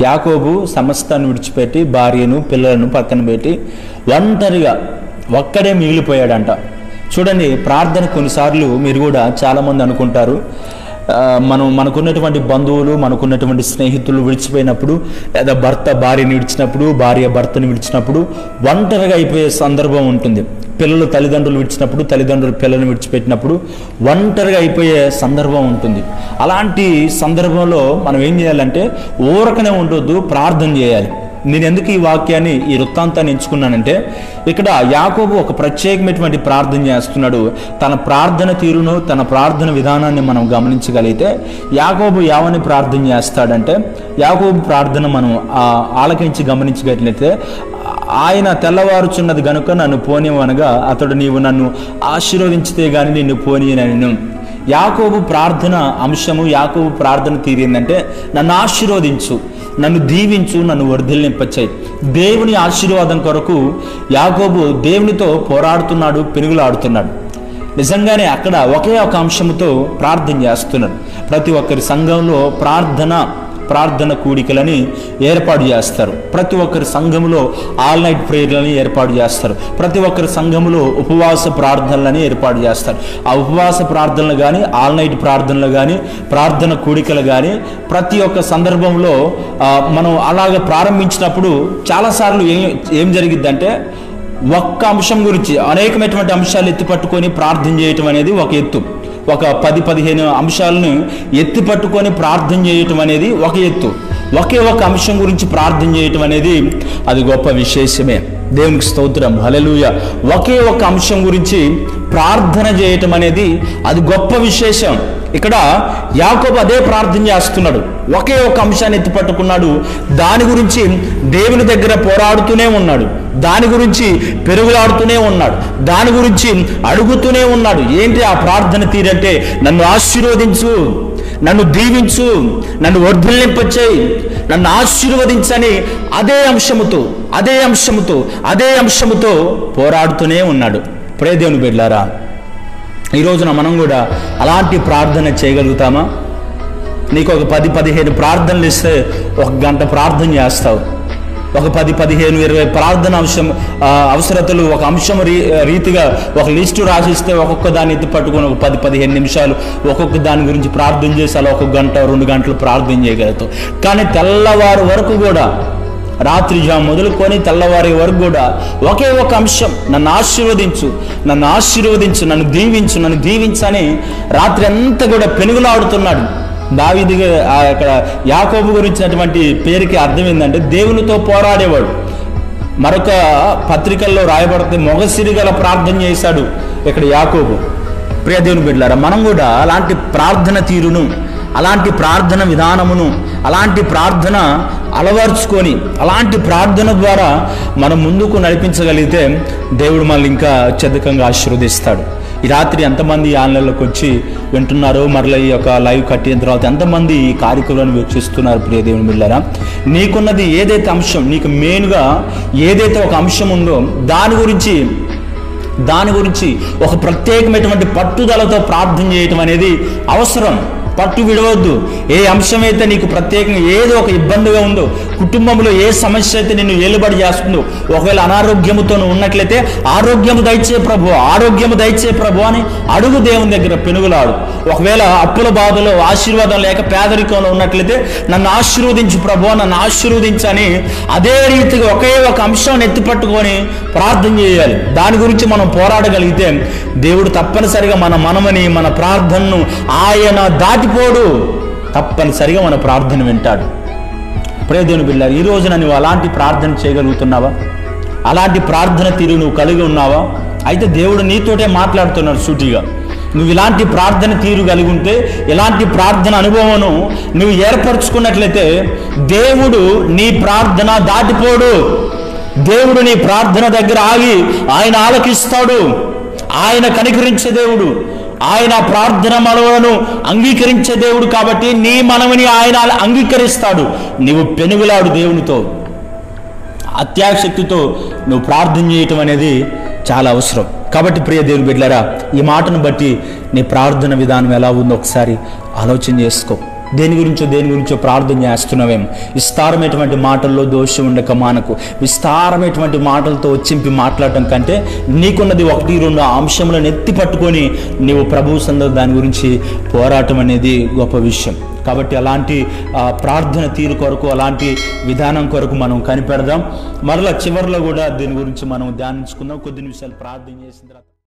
యాకోబు సమస్తాన్ని విడిచిపెట్టి భార్యను పిల్లలను పక్కన పెట్టి ఒంటరిగా ఒక్కడే మిగిలిపోయాడంట చూడండి ప్రార్థన కొన్నిసార్లు మీరు కూడా చాలామంది అనుకుంటారు ఆ, మనం మనకున్నటువంటి బంధువులు మనకున్నటువంటి స్నేహితులు విడిచిపోయినప్పుడు లేదా భర్త భార్యని విడిచినప్పుడు భార్య భర్తను విడిచినప్పుడు ఒంటరిగా అయిపోయే సందర్భం ఉంటుంది పిల్లలు తల్లిదండ్రులు విడిచినప్పుడు తల్లిదండ్రులు పిల్లల్ని విడిచిపెట్టినప్పుడు ఒంటరిగా అయిపోయే సందర్భం ఉంటుంది అలాంటి సందర్భంలో మనం ఏం చేయాలంటే ఊరకనే ఉండొద్దు ప్రార్థన చేయాలి నేను ఎందుకు ఈ వాక్యాన్ని ఈ వృత్తాంతాన్ని ఎంచుకున్నానంటే ఇక్కడ యాకోబు ఒక ప్రత్యేకమైనటువంటి ప్రార్థన చేస్తున్నాడు తన ప్రార్థన తీరును తన ప్రార్థన విధానాన్ని మనం గమనించగలిగితే యాకోబు యావని ప్రార్థన చేస్తాడంటే యాకోబు ప్రార్థన మనం ఆ ఆలకించి గమనించగలిగితే ఆయన తెల్లవారుచున్నది గనుక నన్ను పోనివనగా అతడు నీవు నన్ను ఆశీర్వదించితే గాని నిన్ను పోనీయనను యాకోబు ప్రార్థన అంశము యాకోబు ప్రార్థన తీరిందంటే నన్ను ఆశీర్వదించు నన్ను దీవించు నన్ను వర్ధిల్నింపచ్చాయి దేవుని ఆశీర్వాదం కొరకు యాకోబు దేవునితో పోరాడుతున్నాడు పెనుగులాడుతున్నాడు నిజంగానే అక్కడ ఒకే ఒక అంశంతో ప్రార్థన చేస్తున్నాడు ప్రతి ఒక్కరి సంఘంలో ప్రార్థన ప్రార్థన కూడికలని ఏర్పాటు చేస్తారు ప్రతి ఒక్కరి సంఘములో ఆల్ నైట్ ప్రేయర్లని ఏర్పాటు చేస్తారు ప్రతి ఒక్కరి సంఘములో ఉపవాస ప్రార్థనలని ఏర్పాటు చేస్తారు ఆ ఉపవాస ప్రార్థనలు కానీ ఆల్ నైట్ ప్రార్థనలు కానీ ప్రార్థన కూడికలు కానీ ప్రతి ఒక్క సందర్భంలో ఆ, మనం అలాగ ప్రారంభించినప్పుడు చాలాసార్లు ఏం ఏం జరిగిద్దంటే ఒక్క అంశం గురించి అనేకమైనటువంటి అంశాలు ఎత్తి పట్టుకొని ప్రార్థన చేయటం అనేది ఒక ఎత్తు ఒక పది పదిహేను అంశాలను ఎత్తి పట్టుకొని ప్రార్థన చేయటం అనేది ఒక ఎత్తు ఒకే ఒక అంశం గురించి ప్రార్థన చేయటం అనేది అది గొప్ప విశేషమే దేవునికి స్తోత్రం హలెలూయ ఒకే ఒక అంశం గురించి ప్రార్థన చేయటం అనేది అది గొప్ప విశేషం ఇక్కడ యాకోబు అదే ప్రార్థన చేస్తున్నాడు ఒకే ఒక అంశాన్ని ఎత్తి పట్టుకున్నాడు దాని గురించి దేవుని దగ్గర పోరాడుతూనే ఉన్నాడు దాని గురించి పెరుగులాడుతూనే ఉన్నాడు దాని గురించి అడుగుతూనే ఉన్నాడు ఏంటి ఆ ప్రార్థన తీరంటే నన్ను ఆశీర్వదించు నన్ను దీవించు నన్ను వర్ధిల్లింపచేయి నన్ను ఆశీర్వదించని అదే అంశముతో అదే అంశముతో అదే అంశముతో పోరాడుతూనే ఉన్నాడు ప్రేదేవుని బిడ్లారా ఈ రోజున మనం కూడా అలాంటి ప్రార్థన చేయగలుగుతామా నీకు ఒక పది పదిహేను ప్రార్థనలు ఇస్తే ఒక గంట ప్రార్థన చేస్తావు ఒక పది పదిహేను ఇరవై ప్రార్థన అంశం ఆ, అవసరతలు ఒక అంశం రీ రీతిగా ఒక లిస్టు రాసిస్తే ఒక్కొక్క దాన్ని ఎత్తి పట్టుకొని ఒక పది పదిహేను నిమిషాలు ఒక్కొక్క దాని గురించి ప్రార్థన చేసి అలా ఒక గంట రెండు గంటలు ప్రార్థన చేయగలుగుతావు కానీ తెల్లవారు వరకు కూడా రాత్రి జా మొదలుకొని తెల్లవారే వరకు కూడా ఒకే ఒక అంశం నన్ను ఆశీర్వదించు నన్ను ఆశీర్వదించు నన్ను దీవించు నన్ను దీవించని రాత్రి అంతా కూడా పెనుగులాడుతున్నాడు దావిదిగా ఆ అక్కడ యాకోబు గురించినటువంటి పేరుకి అర్థం ఏంటంటే దేవునితో పోరాడేవాడు మరొక పత్రికల్లో రాయబడితే మొగసిరి గల ప్రార్థన చేశాడు ఇక్కడ యాకోబు ప్రియ దేవుని బిడ్డలారా మనం కూడా అలాంటి ప్రార్థన తీరును అలాంటి ప్రార్థన విధానమును అలాంటి ప్రార్థన అలవర్చుకొని అలాంటి ప్రార్థన ద్వారా మనం ముందుకు నడిపించగలిగితే దేవుడు మనల్ని ఇంకా అత్యధికంగా ఆశీర్వదిస్తాడు ఈ రాత్రి ఎంతమంది ఆన్లైన్లోకి వచ్చి వింటున్నారో మరలా ఈ యొక్క లైవ్ కట్టిన తర్వాత ఎంతమంది ఈ కార్యక్రమాన్ని వీక్షిస్తున్నారు ప్రియ దేవుని బిళ్ళరా నీకున్నది ఏదైతే అంశం నీకు మెయిన్గా ఏదైతే ఒక అంశం ఉందో దాని గురించి దాని గురించి ఒక ప్రత్యేకమైనటువంటి పట్టుదలతో ప్రార్థన చేయటం అనేది అవసరం పట్టు విడవద్దు ఏ అంశం అయితే నీకు ప్రత్యేకంగా ఏదో ఒక ఇబ్బందిగా ఉందో కుటుంబంలో ఏ సమస్య అయితే నిన్ను ఏలుబడి చేస్తుందో ఒకవేళ అనారోగ్యముతో నువ్వు ఉన్నట్లయితే ఆరోగ్యము దయచే ప్రభు ఆరోగ్యము దయచే ప్రభు అని అడుగు దేవుని దగ్గర పెనుగులాడు ఒకవేళ అప్పుల బాధలో ఆశీర్వాదం లేక పేదరికంలో ఉన్నట్లయితే నన్ను ఆశీర్వదించు ప్రభు నన్ను ఆశీర్వదించని అదే రీతిగా ఒకే ఒక అంశాన్ని ఎత్తిపట్టుకొని ప్రార్థన చేయాలి దాని గురించి మనం పోరాడగలిగితే దేవుడు తప్పనిసరిగా మన మనమని మన ప్రార్థనను ఆయన దాటిపోడు తప్పనిసరిగా మన ప్రార్థన వింటాడు ప్రియదేవుని బిళ్ళ ఈ రోజున నువ్వు అలాంటి ప్రార్థన చేయగలుగుతున్నావా అలాంటి ప్రార్థన తీరు నువ్వు కలిగి ఉన్నావా అయితే దేవుడు నీతోటే మాట్లాడుతున్నాడు సూటిగా నువ్వు ఇలాంటి ప్రార్థన తీరు కలిగి ఉంటే ఇలాంటి ప్రార్థన అనుభవమును నువ్వు ఏర్పరచుకున్నట్లయితే దేవుడు నీ ప్రార్థన దాటిపోడు దేవుడు నీ ప్రార్థన దగ్గర ఆగి ఆయన ఆలకిస్తాడు ఆయన కనికరించే దేవుడు ఆయన ప్రార్థన మనవులను అంగీకరించే దేవుడు కాబట్టి నీ మనవిని ఆయన అంగీకరిస్తాడు నీవు పెనుగులాడు దేవునితో అత్యాశక్తితో నువ్వు ప్రార్థన చేయటం అనేది చాలా అవసరం కాబట్టి ప్రియ దేవుని బిడ్డలారా ఈ మాటను బట్టి నీ ప్రార్థన విధానం ఎలా ఉందో ఒకసారి ఆలోచన చేసుకో దేని గురించో దేని గురించో ప్రార్థన చేస్తున్నావేమో విస్తారమైనటువంటి మాటల్లో దోషం ఉండక మానకు విస్తారమైనటువంటి మాటలతో వచ్చింపి మాట్లాడటం కంటే నీకున్నది ఒకటి రెండు అంశములను ఎత్తి పట్టుకొని నీవు ప్రభు సందర్ దాని గురించి పోరాటం అనేది గొప్ప విషయం కాబట్టి అలాంటి ఆ, ప్రార్థన తీరు కొరకు అలాంటి విధానం కొరకు మనం కనిపెడదాం మరలా చివరిలో కూడా దీని గురించి మనం ధ్యానించుకుందాం కొద్ది నిమిషాలు ప్రార్థన చేసిన తర్వాత